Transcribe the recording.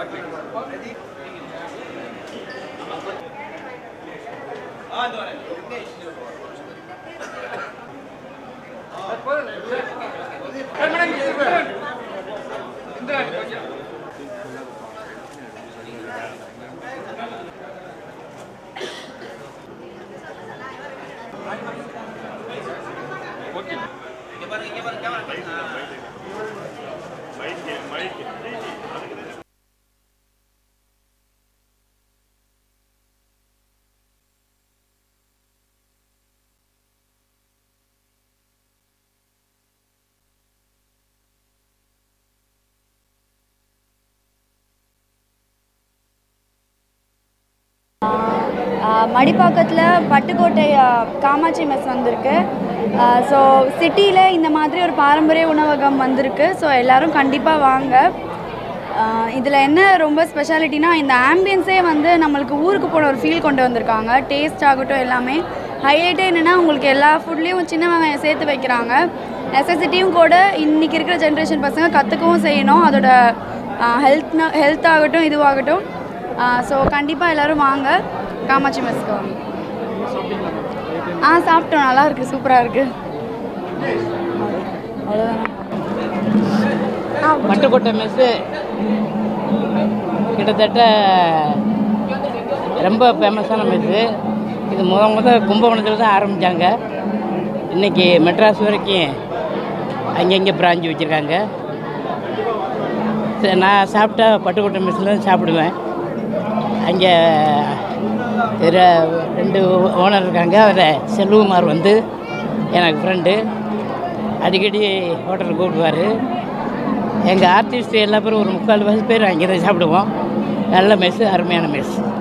மடிப்பாக்கத்தில் பட்டுக்கோட்டை ஆ, காமாட்சி மெஸ் வந்திருக்கு ஸோ சிட்டியில் இந்த மாதிரி ஒரு பாரம்பரிய உணவகம் வந்திருக்கு ஸோ எல்லோரும் கண்டிப்பாக வாங்க இதில் என்ன ரொம்ப ஸ்பெஷாலிட்டினா இந்த ஆம்பியன்ஸே வந்து நம்மளுக்கு ஊருக்கு போன ஒரு ஃபீல் கொண்டு வந்திருக்காங்க டேஸ்ட் ஆகட்டும் எல்லாமே ஹைலைட்டே என்னென்னா உங்களுக்கு எல்லா ஃபுட்லேயும் சின்ன வெங்காயம் சேர்த்து வைக்கிறாங்க நெசசிட்டியும் கூட இன்றைக்கி இருக்கிற ஜென்ரேஷன் பசங்க கற்றுக்கவும் செய்யணும் அதோட ஹெல்த்னா ஹெல்த் ஆகட்டும் இதுவாகட்டும் ஸோ கண்டிப்பாக எல்லோரும் வாங்க காமாட்சி மெஸ்க்கு வாங்க ஆ சாப்பிட்டோம் நல்லா இருக்கு சூப்பராக இருக்கு அவ்வளோதான் பட்டுக்கோட்டை மெஸ்ஸு கிட்டத்தட்ட ரொம்ப ஃபேமஸான மெஸ்ஸு இது முத முத கும்பகோணத்தில் தான் ஆரம்பித்தாங்க இன்றைக்கி மெட்ராஸ் வரைக்கும் அங்கங்கே பிராஞ்சு வச்சுருக்காங்க சரி, நான் சாப்பிட்டா பட்டுக்கோட்டை மெஸ்ஸில் தான் சாப்பிடுவேன் அங்கே ரெ- ரெண்டு ஓனர் இருக்காங்க அவர் செல்வகுமார் வந்து எனக்கு ஃப்ரெண்டு அடிக்கடி ஹோட்டலுக்கு கூப்பிடுவார் எங்கள் ஆர்டிஸ்ட் எல்லா பேரும் ஒரு முக்கால் வாசி பேர் அங்கே தான் சாப்பிடுவோம் நல்ல மெஸ்ஸு அருமையான மெஸ்